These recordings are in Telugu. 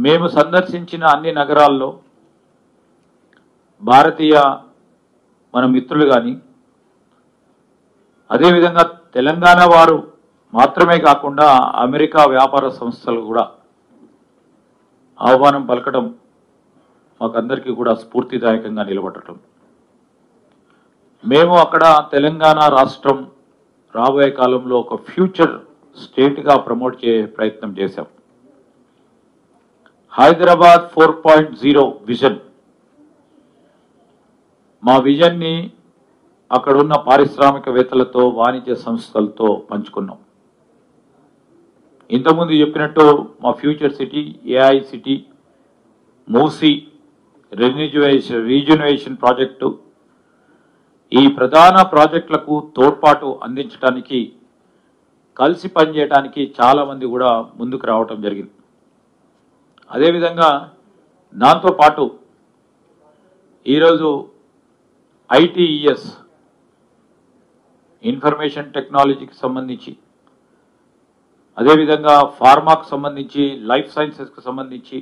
మేము సందర్శించిన అన్ని నగరాల్లో భారతీయ మన మిత్రులు కానీ అదేవిధంగా తెలంగాణ వారు మాత్రమే కాకుండా అమెరికా వ్యాపార సంస్థలు కూడా ఆహ్వానం పలకడం మాకందరికీ కూడా స్ఫూర్తిదాయకంగా నిలబడటం మేము అక్కడ తెలంగాణ రాష్ట్రం రాబోయే కాలంలో ఒక ఫ్యూచర్ స్టేట్గా ప్రమోట్ చేసే ప్రయత్నం చేశాం Hyderabad four point zero vision మా విజన్ని అక్కడున్న పారిశ్రామికవేత్తలతో వాణిజ్య సంస్థలతో పంచుకున్నాం ఇంతకుముందు చెప్పినట్టు మా future city AI city Musi rejuvenation rejuvenation project ఈ ప్రధాన ప్రాజెక్టులకు తోడ్పాటు అందించడానికి కలిసి పనిచేయడానికి చాలా మంది కూడా ముందుకు రావటం జరిగింది అదేవిధంగా దాంతో పాటు ఈరోజు ఐటీఈఎస్ ఇన్ఫర్మేషన్ టెక్నాలజీకి సంబంధించి అదేవిధంగా ఫార్మాకు సంబంధించి లైఫ్ సైన్సెస్కి సంబంధించి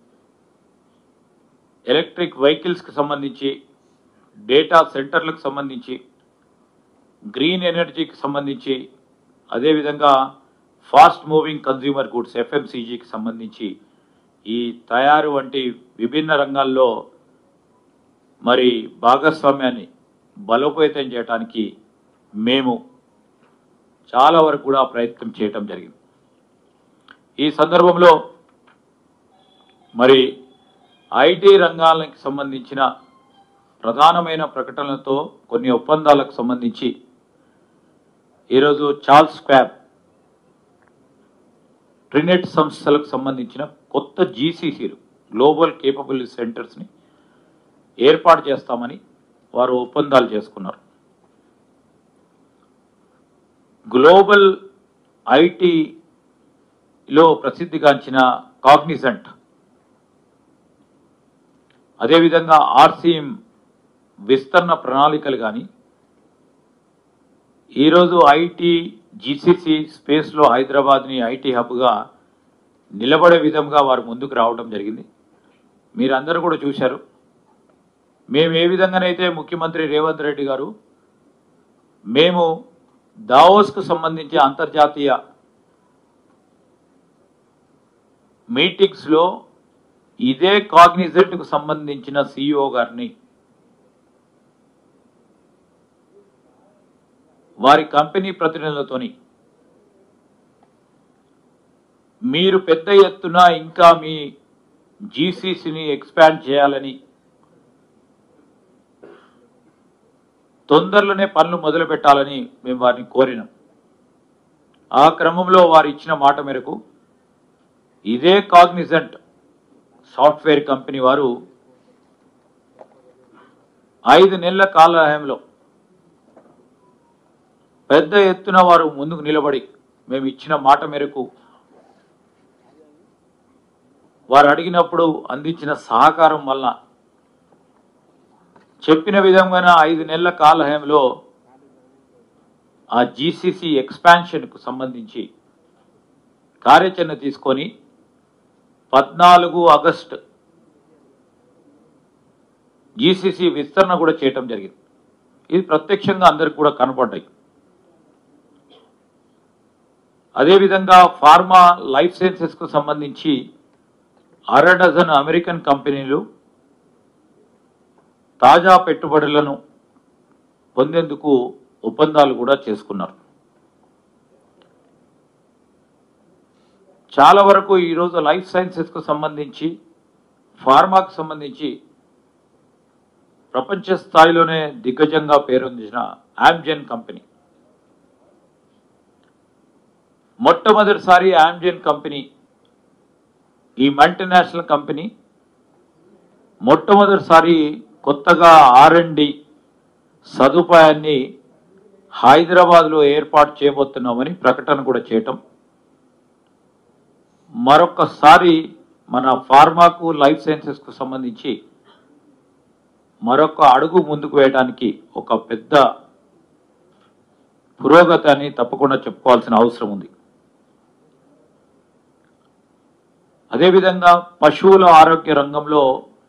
ఎలక్ట్రిక్ వెహికల్స్కి సంబంధించి డేటా సెంటర్లకు సంబంధించి గ్రీన్ ఎనర్జీకి సంబంధించి అదేవిధంగా ఫాస్ట్ మూవింగ్ కన్జ్యూమర్ గుడ్స్ ఎఫ్ఎంసీజీకి సంబంధించి ఈ తయారు వంటి విభిన్న రంగాల్లో మరి భాగస్వామ్యాన్ని బలోపేతం చేయడానికి మేము చాలా వరకు కూడా ప్రయత్నం చేయటం జరిగింది ఈ సందర్భంలో మరి ఐటీ రంగాలకు సంబంధించిన ప్రధానమైన ప్రకటనలతో కొన్ని ఒప్పందాలకు సంబంధించి ఈరోజు చార్ల్స్ స్క్వాబ్ ట్రినెట్ సంస్థలకు సంబంధించిన కొత్త జీసీసీలు గ్లోబల్ కేపబిలిటీ సెంటర్స్ని ఏర్పాటు చేస్తామని వారు ఒప్పందాలు చేసుకున్నారు గ్లోబల్ ఐటీలో ప్రసిద్ధిగాంచిన కాగ్నిజెంట్ అదేవిధంగా ఆర్సీఎం విస్తరణ ప్రణాళికలు కానీ ఈరోజు ఐటీ జీసీసీ స్పేస్లో హైదరాబాద్ని ఐటీ హబ్గా నిలబడే విధంగా వారు ముందుకు రావడం జరిగింది మీరందరూ కూడా చూశారు మేము ఏ విధంగానైతే ముఖ్యమంత్రి రేవంత్ రెడ్డి గారు మేము దావోస్కు సంబంధించి అంతర్జాతీయ మీటింగ్స్లో ఇదే కాగ్నిజెంట్కు సంబంధించిన సిఇఓ గారిని వారి కంపెనీ ప్రతినిధులతోని మీరు పెద్ద ఎత్తున ఇంకా మీ జీసీసీని ఎక్స్పాండ్ చేయాలని తొందరలోనే పనులు మొదలు పెట్టాలని మేము వారిని కోరినాం ఆ క్రమంలో వారు ఇచ్చిన మాట మేరకు ఇదే కాగ్నిజెంట్ సాఫ్ట్వేర్ కంపెనీ వారు ఐదు నెలల కాలహయంలో పెద్ద ఎత్తున వారు ముందుకు నిలబడి మేము ఇచ్చిన మాట మేరకు వారు అడిగినప్పుడు అందించిన సహకారం వల్ల చెప్పిన విధంగా ఐదు నెలల కాలహయంలో ఆ జీసీసీ ఎక్స్పాన్షన్కు సంబంధించి కార్యాచరణ తీసుకొని పద్నాలుగు ఆగస్టు జీసీసీ విస్తరణ కూడా చేయటం జరిగింది ఇది ప్రత్యక్షంగా అందరికి కూడా కనపడ్డాయి అదేవిధంగా ఫార్మా లైఫ్ సైన్సెస్కు సంబంధించి అర డజన్ అమెరికన్ కంపెనీలు తాజా పెట్టుబడులను పొందేందుకు ఒప్పందాలు కూడా చేసుకున్నారు చాలా వరకు ఈరోజు లైఫ్ సైన్సెస్కు సంబంధించి ఫార్మాకు సంబంధించి ప్రపంచ స్థాయిలోనే దిగ్గజంగా పేరొందిన ఆమ్జెన్ కంపెనీ మొట్టమొదటిసారి ఆమ్జెన్ కంపెనీ ఈ మల్టీనేషనల్ కంపెనీ మొట్టమొదటిసారి కొత్తగా ఆర్ అండ్ డి సదుపాయాన్ని హైదరాబాద్లో ఏర్పాటు చేయబోతున్నామని ప్రకటన కూడా చేయటం మరొకసారి మన ఫార్మాకు లైఫ్ సైన్సెస్కు సంబంధించి మరొక అడుగు ముందుకు వేయడానికి ఒక పెద్ద పురోగతి అని తప్పకుండా చెప్పుకోవాల్సిన అవసరం ఉంది అదేవిధంగా పశువుల ఆరోగ్య రంగంలో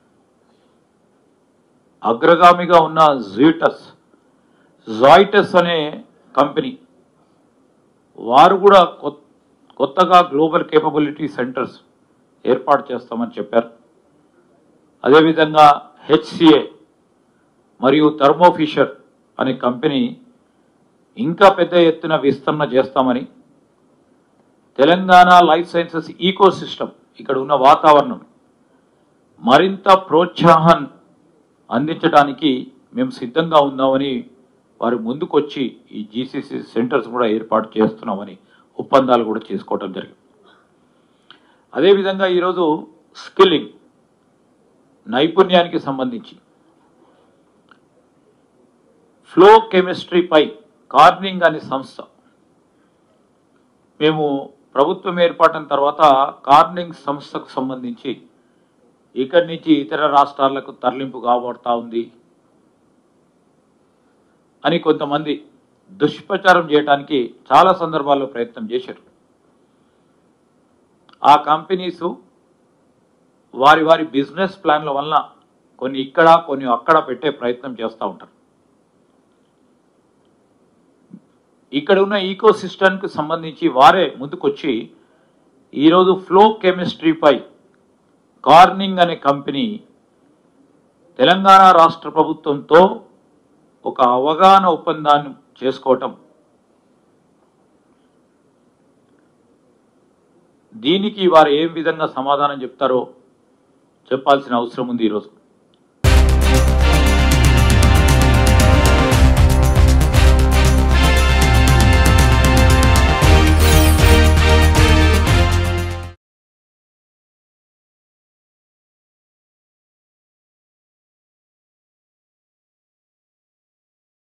అగ్రగామిగా ఉన్న జీటస్ జాయిటస్ అనే కంపెనీ వారు కూడా కొత్- కొత్తగా గ్లోబల్ కేపబిలిటీ సెంటర్స్ ఏర్పాటు చేస్తామని చెప్పారు అదేవిధంగా హెచ్సిఏ మరియు థర్మోఫిషర్ అనే కంపెనీ ఇంకా పెద్ద ఎత్తున విస్తరణ చేస్తామని Telangana life sciences ecosystem ఇక్కడ ఉన్న వాతావరణం మరింత ప్రోత్సాహం అందించడానికి మేము సిద్ధంగా ఉన్నామని వారు ముందుకొచ్చి ఈ జీసీసీ సెంటర్స్ కూడా ఏర్పాటు చేస్తున్నామని ఒప్పందాలు కూడా చేసుకోవటం జరిగింది అదేవిధంగా ఈరోజు స్కిల్లింగ్ నైపుణ్యానికి సంబంధించి ఫ్లో కెమిస్ట్రీపై కార్నింగ్ అనే సంస్థ మేము ప్రభుత్వం ఏర్పాటైన తర్వాత కార్నింగ్ సంస్థకు సంబంధించి ఇక్కడి నుంచి ఇతర రాష్ట్రాలకు తరలింపు కాబడతా ఉంది అని కొంతమంది దుష్ప్రచారం చేయడానికి చాలా సందర్భాల్లో ప్రయత్నం చేశారు ఆ కంపెనీస్ వారి వారి బిజినెస్ ప్లాన్ల వలన కొన్ని ఇక్కడ కొన్ని అక్కడ పెట్టే ప్రయత్నం చేస్తూ ఉంటారు ఇక్కడ ఉన్న ఈకో సిస్టమ్కి సంబంధించి వారే ముందుకొచ్చి ఈరోజు ఫ్లో కెమిస్ట్రీపై కార్నింగ్ అనే కంపెనీ తెలంగాణ రాష్ట్ర ప్రభుత్వంతో ఒక అవగాహన ఒప్పందాన్ని చేసుకోవటం దీనికి వారు ఏ విధంగా సమాధానం చెప్తారో చెప్పాల్సిన అవసరం ఉంది ఈరోజు